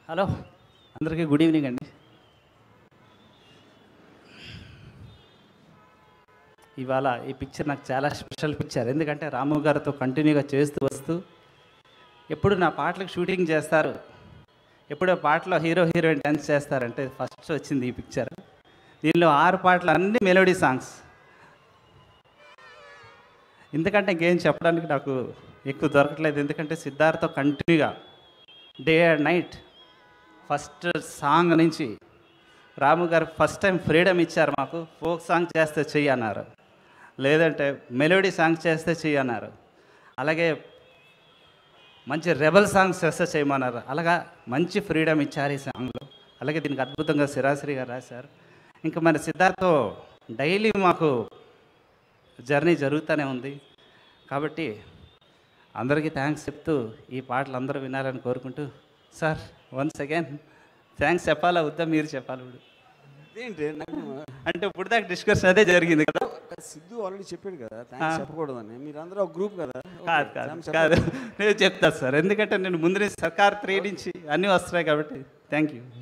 hello అందరికీ good evening అండి ఇవాళ ఈ పిక్చర్ నాకు చాలా స్పెషల్ పిక్చర్ ఎందుకంటే రాము గారితో కంటిన్యూగా చేస్తూ వస్తూ ఎప్పుడు నా పాటలకు షూటింగ్ చేస్తారు ఎప్పుడు ఆ పాటలో హీరో హీరోయిన్ డాన్స్ చేస్తారంటే ఫస్ట్ వచ్చింది ఈ పిక్చర్ దీనిలో ఆరు పాటలు అన్ని మెలోడీ సాంగ్స్ ఎందుకంటే ఇంకేం చెప్పడానికి నాకు ఎక్కువ దొరకట్లేదు ఎందుకంటే సిద్ధార్థతో కంటిన్యూగా day and night first song నుంచి రాము గారు ఫస్ట్ టైం ఫ్రీడమ్ ఇచ్చారు మాకు ఫోక్ సాంగ్ చేస్తే చెయ్యి అన్నారు లేదంటే మెలోడీ సాంగ్ చేస్తే చెయ్యి అన్నారు అలాగే మంచి రెబల్ సాంగ్స్ చేస్తే చేయమన్నారు అలాగా మంచి ఫ్రీడమ్ ఇచ్చారు ఈ సాంగ్లో అలాగే దీనికి అద్భుతంగా సిరాశ్రీ గారు రాశారు ఇంకా మన సిద్ధార్థతో డైలీ మాకు జర్నీ జరుగుతూనే ఉంది కాబట్టి అందరికీ థ్యాంక్స్ చెప్తూ ఈ పాటలు అందరూ వినాలని కోరుకుంటూ సార్ వన్స్ అగైన్ థ్యాంక్స్ చెప్పాలా వద్దా మీరు చెప్పాలి ఇప్పుడు ఏంటి నాకు అంటే ఇప్పుడు దాకా డిస్కషన్ అదే జరిగింది కదా సిద్ధు ఆల్రెడీ చెప్పాడు కదా థ్యాంక్స్ చెప్పకూడదని మీరందరూ ఒక గ్రూప్ కదా కాదు కాదు కాదు నేను చెప్తాను సార్ ఎందుకంటే నేను ముందు నుంచి సర్కార్ త్రీ నుంచి అన్నీ వస్తున్నాయి కాబట్టి థ్యాంక్ యూ